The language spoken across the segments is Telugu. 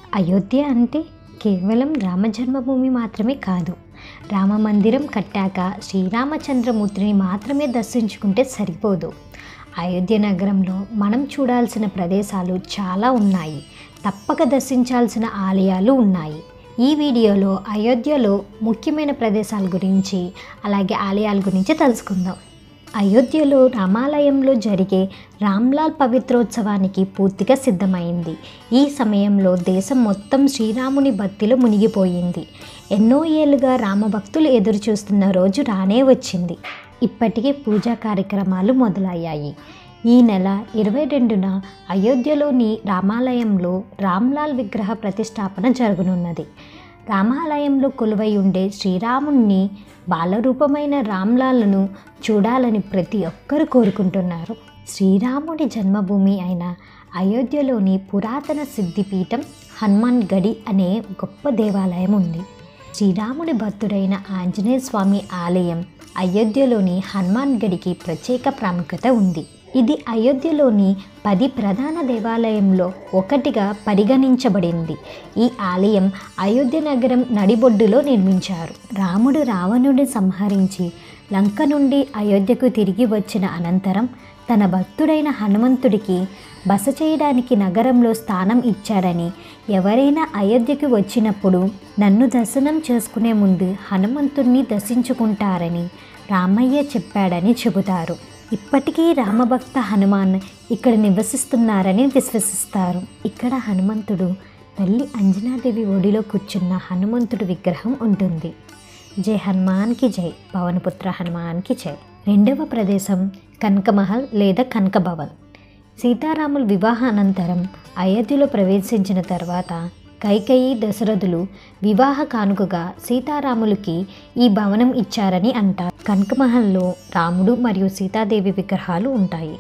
అయోధ్య అంటే కేవలం రామ జన్మభూమి మాత్రమే కాదు రామ మందిరం కట్టాక శ్రీరామచంద్రమూర్తిని మాత్రమే దర్శించుకుంటే సరిపోదు అయోధ్య నగరంలో మనం చూడాల్సిన ప్రదేశాలు చాలా ఉన్నాయి తప్పక దర్శించాల్సిన ఆలయాలు ఉన్నాయి ఈ వీడియోలో అయోధ్యలో ముఖ్యమైన ప్రదేశాల గురించి అలాగే ఆలయాల గురించి తెలుసుకుందాం అయోధ్యలో రామాలయంలో జరిగే రామ్లాల్ పవిత్రోత్సవానికి పూర్తిగా సిద్ధమైంది ఈ సమయంలో దేశం మొత్తం శ్రీరాముని భక్తిలో మునిగిపోయింది ఎన్నో ఏళ్ళుగా రామభక్తులు ఎదురు చూస్తున్న రోజు రానే వచ్చింది ఇప్పటికే పూజా కార్యక్రమాలు మొదలయ్యాయి ఈ నెల ఇరవై రెండున అయోధ్యలోని రామాలయంలో రామ్లాల్ విగ్రహ ప్రతిష్టాపన జరగనున్నది రామాలయంలో కొలువై ఉండే శ్రీరాముణ్ణి బాలరూపమైన రామ్లాల్ను చూడాలని ప్రతి ఒక్కరు కోరుకుంటున్నారు శ్రీరాముడి జన్మభూమి అయిన అయోధ్యలోని పురాతన సిద్ధిపీఠం హనుమాన్ గడి అనే గొప్ప దేవాలయం ఉంది శ్రీరాముడి భక్తుడైన ఆంజనేయ స్వామి ఆలయం అయోధ్యలోని హనుమాన్ గడికి ప్రత్యేక ప్రాముఖ్యత ఉంది ఇది అయోధ్యలోని పది ప్రధాన దేవాలయంలో ఒకటిగా పరిగణించబడింది ఈ ఆలయం అయోధ్య నగరం నడిబొడ్డులో నిర్మించారు రాముడు రావణుడిని సంహరించి లంక నుండి అయోధ్యకు తిరిగి వచ్చిన అనంతరం తన భక్తుడైన హనుమంతుడికి బస చేయడానికి నగరంలో స్థానం ఇచ్చారని ఎవరైనా అయోధ్యకు వచ్చినప్పుడు నన్ను దర్శనం చేసుకునే ముందు హనుమంతుడిని దర్శించుకుంటారని రామయ్య చెప్పాడని చెబుతారు ఇప్పటికీ రామభక్త హనుమాన్ ఇక్కడ నివసిస్తున్నారని విశ్వసిస్తారు ఇక్కడ హనుమంతుడు తల్లి అంజనాదేవి ఒడిలో కూర్చున్న హనుమంతుడి విగ్రహం ఉంటుంది జై హనుమాన్కి జై పవనపుత్ర హనుమాన్కి జై రెండవ ప్రదేశం కనకమహల్ లేదా కనక భవన్ సీతారాముల వివాహ అనంతరం అయోధ్యలో ప్రవేశించిన తర్వాత కైకయి దశరథులు వివాహ కానుకగా సీతారాములకి ఈ భవనం ఇచ్చారని అంటారు కనకమహల్లో రాముడు మరియు సీతాదేవి విగ్రహాలు ఉంటాయి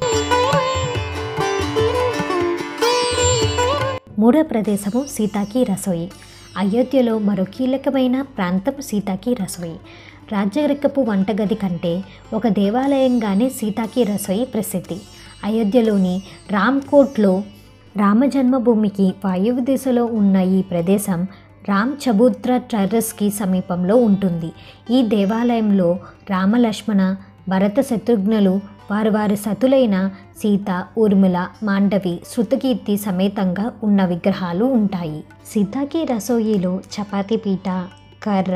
మూడో ప్రదేశము సీతాకి రసోయి అయోధ్యలో మరో కీలకమైన ప్రాంతం సీతాకి రసోయి రాజరికపు వంటగది కంటే ఒక దేవాలయంగానే సీతాకి రసోయి ప్రసిద్ధి అయోధ్యలోని రామ్కోట్లో రామ జన్మభూమికి వాయువ్య దిశలో ఉన్న ఈ ప్రదేశం రామ్ చబూత్ర టెర్రస్కి సమీపంలో ఉంటుంది ఈ దేవాలయంలో రామలక్ష్మణ భరత శత్రుఘ్నులు వారి వారి సతులైన సీత ఊర్మిళ మాండవి శృతకీర్తి సమేతంగా ఉన్న విగ్రహాలు ఉంటాయి సీతాకి రసోయిలో చపాతీ పీట కర్ర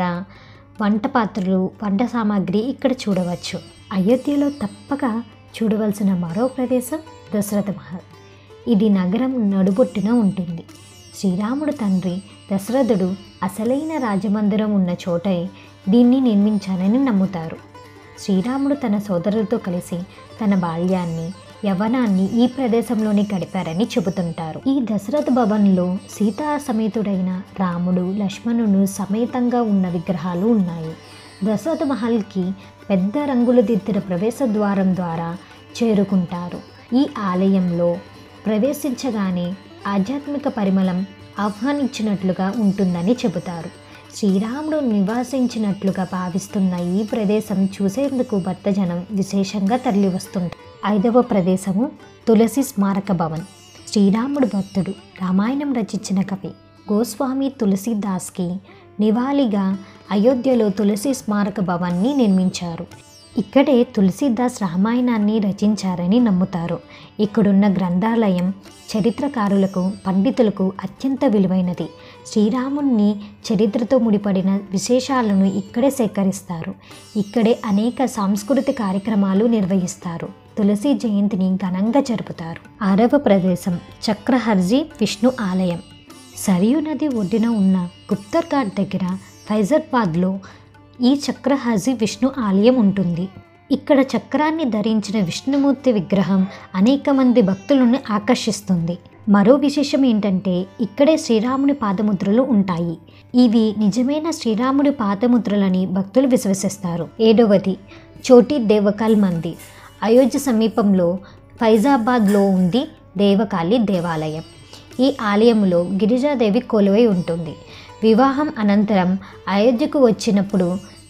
వంట పాత్రలు వంట సామాగ్రి ఇక్కడ చూడవచ్చు అయోధ్యలో తప్పక చూడవలసిన మరో ప్రదేశం దశరథ మహల్ ఇది నగరం నడుబొట్టున ఉంటుంది శ్రీరాముడు తండ్రి దశరథుడు అసలైన రాజమందిరం ఉన్న చోటే దీన్ని నిర్మించానని నమ్ముతారు శ్రీరాముడు తన సోదరులతో కలిసి తన బాల్యాన్ని యవనాన్ని ఈ ప్రదేశంలోనే గడిపారని చెబుతుంటారు ఈ దశరథ భవన్లో సీతా సమేతుడైన రాముడు లక్ష్మణుడు సమేతంగా ఉన్న విగ్రహాలు ఉన్నాయి దశరథ మహల్కి పెద్ద రంగులు దిద్దిన ప్రవేశ ద్వారం ద్వారా చేరుకుంటారు ఈ ఆలయంలో ప్రవేశించగానే ఆధ్యాత్మిక పరిమళం ఆహ్వానించినట్లుగా ఉంటుందని చెబుతారు శ్రీరాముడు నివాసించినట్లుగా భావిస్తున్న ఈ ప్రదేశం చూసేందుకు భక్తజనం విశేషంగా తరలివస్తుంటారు ఐదవ ప్రదేశము తులసి స్మారక భవన్ శ్రీరాముడు భక్తుడు రామాయణం రచించిన కవి గోస్వామి తులసిదాస్కి నివాళిగా అయోధ్యలో తులసి స్మారక భవన్ని నిర్మించారు ఇక్కడే తులసిదాస్ రామాయణాన్ని రచించారని నమ్ముతారు ఇక్కడున్న గ్రంథాలయం చరిత్రకారులకు పండితులకు అత్యంత విలువైనది శ్రీరాముణ్ణి చరిత్రతో ముడిపడిన విశేషాలను ఇక్కడే సేకరిస్తారు ఇక్కడే అనేక సాంస్కృతిక కార్యక్రమాలు నిర్వహిస్తారు తులసి జయంతిని ఘనంగా జరుపుతారు ఆరవ ప్రదేశం చక్రహర్జీ విష్ణు ఆలయం సరియు నది ఒడ్డున ఉన్న గుప్తర్ ఘాట్ దగ్గర ఫైజర్బాద్లో ఈ చక్రహాజీ విష్ణు ఆలయం ఉంటుంది ఇక్కడ చక్రాన్ని ధరించిన విష్ణుమూర్తి విగ్రహం అనేక మంది భక్తులను ఆకర్షిస్తుంది మరో విశేషం ఏంటంటే ఇక్కడే శ్రీరాముడి పాదముద్రలు ఉంటాయి ఇవి నిజమైన శ్రీరాముడి పాదముద్రలని భక్తులు విశ్వసిస్తారు ఏడవది చోటి దేవకాల్ మందిర్ అయోధ్య సమీపంలో ఫైజాబాద్లో ఉంది దేవకాళి దేవాలయం ఈ ఆలయంలో గిరిజాదేవి కొలువై ఉంటుంది వివాహం అనంతరం అయోధ్యకు వచ్చినప్పుడు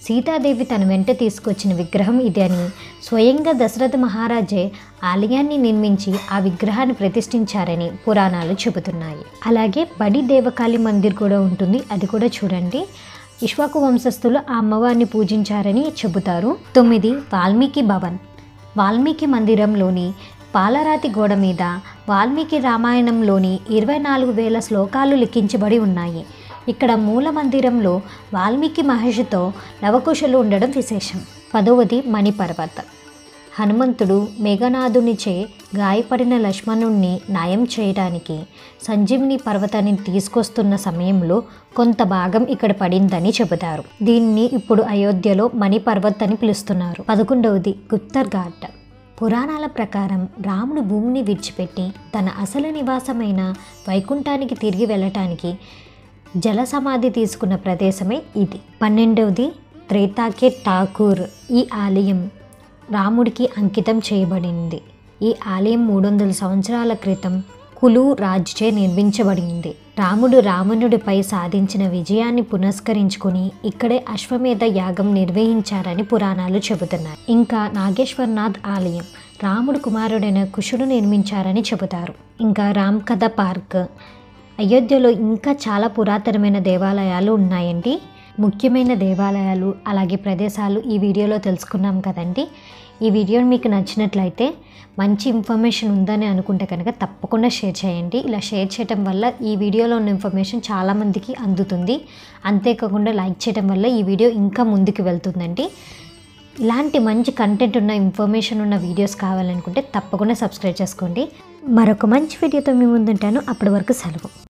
సీతాదేవి తన వెంట తీసుకొచ్చిన విగ్రహం ఇది అని స్వయంగా దశరథ మహారాజే ఆలయాన్ని నిర్మించి ఆ విగ్రహాన్ని ప్రతిష్ఠించారని పురాణాలు చెబుతున్నాయి అలాగే బడి దేవకాళి మందిర్ కూడా ఉంటుంది అది కూడా చూడండి ఇష్వాకు వంశస్థులు ఆ అమ్మవారిని పూజించారని చెబుతారు తొమ్మిది వాల్మీకి భవన్ వాల్మీకి మందిరంలోని పాలరాతి గోడ మీద వాల్మీకి రామాయణంలోని ఇరవై నాలుగు వేల శ్లోకాలు లిఖించబడి ఉన్నాయి ఇక్కడ మూల మందిరంలో వాల్మీకి మహర్షితో లవకుశలు ఉండడం విశేషం పదవది మణిపర్వత్ హనుమంతుడు మేఘనాథునిచే గాయపడిన లక్ష్మణుణ్ణి నయం చేయడానికి సంజీవిని పర్వతాన్ని తీసుకొస్తున్న సమయంలో కొంత భాగం ఇక్కడ పడిందని చెబుతారు దీన్ని ఇప్పుడు అయోధ్యలో మణిపర్వత్ అని పిలుస్తున్నారు పదకొండవది గుప్తర్ ఘాట్ పురాణాల ప్రకారం రాముడు భూమిని విడిచిపెట్టి తన అసలు నివాసమైన వైకుంఠానికి తిరిగి వెళ్ళటానికి జల సమాధి తీసుకున్న ప్రదేశమే ఇది పన్నెండవది త్రేతాకే ఠాకూర్ ఈ ఆలయం రాముడికి అంకితం చేయబడింది ఈ ఆలయం మూడు వందల సంవత్సరాల క్రితం కులు రాజుచే నిర్మించబడింది రాముడు రావణుడిపై సాధించిన విజయాన్ని పునస్కరించుకొని ఇక్కడే అశ్వమేధ యాగం నిర్వహించారని పురాణాలు చెబుతున్నాయి ఇంకా నాగేశ్వర్నాథ్ ఆలయం రాముడు కుమారుడైన కుషుడు నిర్మించారని చెబుతారు ఇంకా రామ్ కథ పార్క్ అయోధ్యలో ఇంకా చాలా పురాతనమైన దేవాలయాలు ఉన్నాయండి ముఖ్యమైన దేవాలయాలు అలాగే ప్రదేశాలు ఈ వీడియోలో తెలుసుకున్నాం కదండి ఈ వీడియో మీకు నచ్చినట్లయితే మంచి ఇన్ఫర్మేషన్ ఉందని అనుకుంటే కనుక తప్పకుండా షేర్ చేయండి ఇలా షేర్ చేయడం వల్ల ఈ వీడియోలో ఉన్న ఇన్ఫర్మేషన్ చాలామందికి అందుతుంది అంతేకాకుండా లైక్ చేయడం వల్ల ఈ వీడియో ఇంకా ముందుకు వెళ్తుందండి ఇలాంటి మంచి కంటెంట్ ఉన్న ఇన్ఫర్మేషన్ ఉన్న వీడియోస్ కావాలనుకుంటే తప్పకుండా సబ్స్క్రైబ్ చేసుకోండి మరొక మంచి వీడియోతో మీ ముందుంటాను అప్పటి వరకు సెలవు